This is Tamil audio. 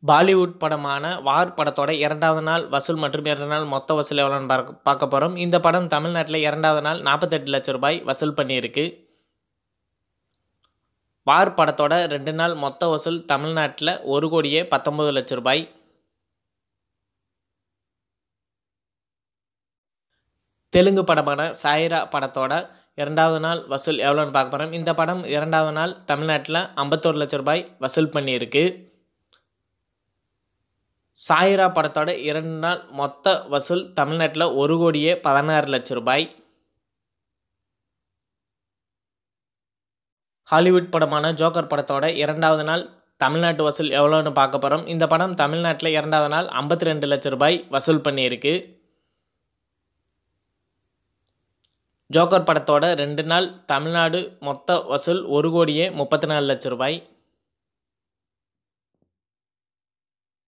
பாலிவுட் படமான வார் படத்தோட இரண்டாவது நாள் வசூல் மற்றும் இரண்டு நாள் மொத்த வசூல் எவ்வளோன்னு பார்க்க பார்க்க போகிறோம் இந்த படம் தமிழ்நாட்டில் இரண்டாவது நாள் நாற்பத்தெட்டு லட்ச ரூபாய் வசூல் பண்ணியிருக்கு வார் படத்தோட ரெண்டு நாள் மொத்த வசூல் தமிழ்நாட்டில் ஒரு கோடியே பத்தொம்பது லட்ச ரூபாய் தெலுங்கு படமான சாயிரா படத்தோட இரண்டாவது நாள் வசூல் எவ்வளோன்னு பார்க்க போகிறோம் இந்த படம் இரண்டாவது நாள் தமிழ்நாட்டில் ஐம்பத்தோரு லட்ச ரூபாய் வசூல் பண்ணியிருக்கு சாயிரா படத்தோட இரண்டு நாள் மொத்த வசூல் தமிழ்நாட்டில் ஒரு கோடியே பதினாறு லட்ச ரூபாய் ஹாலிவுட் படமான ஜோக்கர் படத்தோட இரண்டாவது நாள் தமிழ்நாட்டு வசூல் எவ்வளோன்னு பார்க்க போகிறோம் இந்த படம் தமிழ்நாட்டில் இரண்டாவது நாள் ஐம்பத்தி ரெண்டு லட்ச ரூபாய் வசூல் பண்ணியிருக்கு ஜோக்கர் படத்தோட ரெண்டு நாள் தமிழ்நாடு மொத்த வசூல் ஒரு கோடியே முப்பத்தி நாலு லட்ச ரூபாய்